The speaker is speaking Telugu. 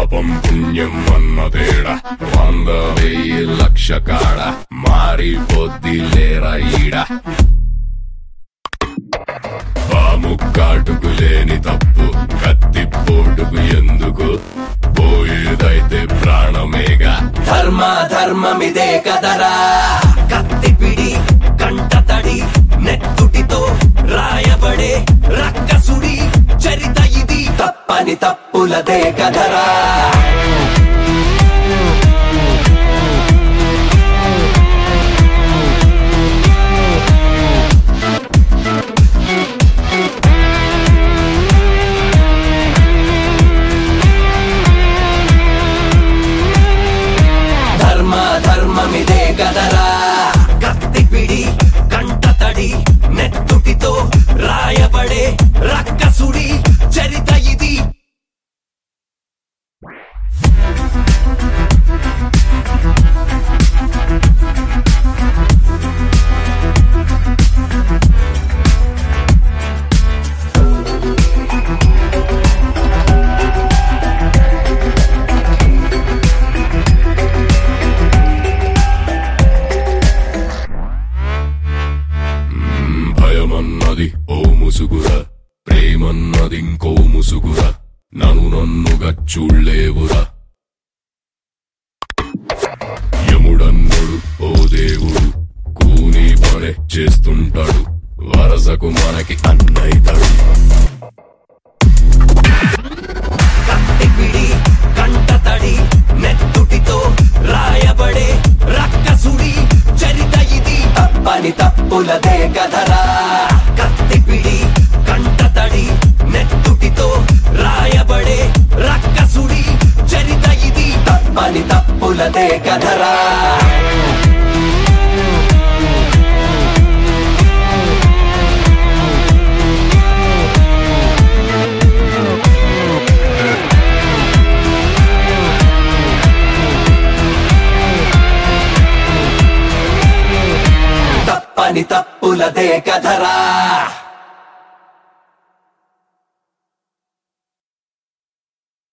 పాపం పుణ్యం అన్న తేడా వంద వెయ్యి లక్ష కాడ మారిపోద్ది లేరా ఈడ పాము కాటుకు లేని తప్పు కత్తి పోటుకు ఎందుకు పోయేదైతే ప్రాణమేగా ధర్మ ధర్మమిదే కదరా కత్తి పిడి కంట తడి నెత్తుటితో రాయబడే రక్కసుడి చరిత ఇది తప్పని తప్పులదే కదరా ధర్మ ధర్మమిదే కదరా కత్తి పిడి కంట తడి నెత్తుటితో రాయబడే రక్కసుడి చరిత ఇది భయమన్నది ఓ ముసుగురా ప్రేమన్నది ఇంకో ముసుగురా నన్ను నన్నుగా చూడలేవురా యముడన్నుడు ఓ దేవుడు కూని పనే చేస్తుంటాడు వరసకు మనకి అన్నైతాడు కత్తి పిడి కంట తడి నెత్తుటితో రాయబడే రక్కసుడి చరిత ఇది తప్పని తప్పులదే కదరా కత్తి పిడి కంట తడి నెత్తుటితో రాయబడే రక్కసుడి చరిత ఇది తప్పని తప్పులదే కదరా తప్పని తప్పులదే కదరా